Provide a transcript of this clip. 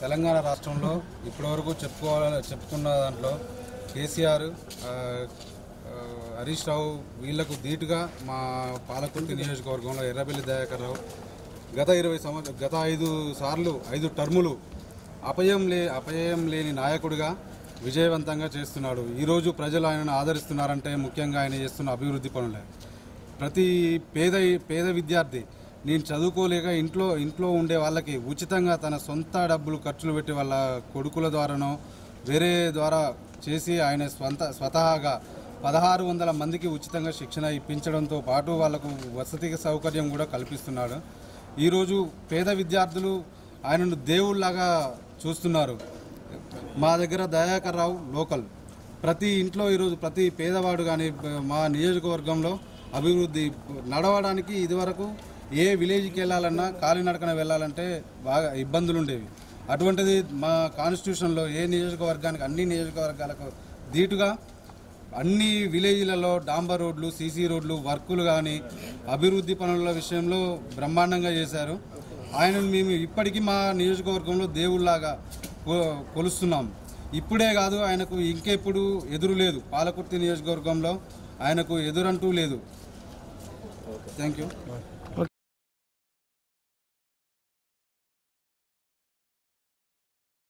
తెలంగాణ రాష్ట్రంలో ఇప్పటివరకు చెప్పుకోవాలని చెప్పుకున్న దాంట్లో కేసీఆర్ ఆ, ఆ, హరీష్ రావు వీళ్లకు ధీటుగా మా పాలకుర్తి నియోజకవర్గంలో ఎర్రబెల్లి దయాకర్ రావు గత ఇరవై సంవత్సర గత ఐదు సార్లు ఐదు టర్ములు అపయం లే అపయం లేని నాయకుడిగా విజయవంతంగా చేస్తున్నాడు ఈరోజు ప్రజలు ఆయనను ఆదరిస్తున్నారంటే ముఖ్యంగా ఆయన చేస్తున్న అభివృద్ధి పనులే ప్రతి పేద పేద విద్యార్థి నేను చదువుకోలేక ఇంట్లో ఇంట్లో ఉండే వాళ్ళకి ఉచితంగా తన సొంత డబ్బులు ఖర్చులు పెట్టి వాళ్ళ కొడుకుల ద్వారానో వేరే ద్వారా చేసి ఆయన స్వంత స్వతహాగా పదహారు వందల మందికి ఉచితంగా శిక్షణ ఇప్పించడంతో పాటు వాళ్ళకు వసతి సౌకర్యం కూడా కల్పిస్తున్నాడు ఈరోజు పేద విద్యార్థులు ఆయనను దేవుళ్ళలాగా చూస్తున్నారు మా దగ్గర దయాకర్ రావు లోకల్ ప్రతి ఇంట్లో ఈరోజు ప్రతి పేదవాడు కానీ మా నియోజకవర్గంలో అభివృద్ధి నడవడానికి ఇదివరకు ఏ విలేజ్కి వెళ్ళాలన్నా కాలినడకన వెళ్ళాలంటే బాగా ఇబ్బందులు ఉండేవి అటువంటిది మా కాన్స్టిట్యూషన్లో ఏ నియోజకవర్గానికి అన్ని నియోజకవర్గాలకు ధీటుగా అన్ని విలేజ్లలో డాంబర్ రోడ్లు సీసీ రోడ్లు వర్కులు కానీ అభివృద్ధి పనుల విషయంలో బ్రహ్మాండంగా చేశారు ఆయనను మేము ఇప్పటికీ మా నియోజకవర్గంలో దేవుళ్ళలాగా కొ- కొలుస్తున్నాం ఇప్పుడే కాదు ఆయనకు ఇంకెప్పుడు ఎదురు లేదు పాలకుర్తి నియోజకవర్గంలో ఆయనకు ఎదురంటూ లేదు థ్యాంక్ యూ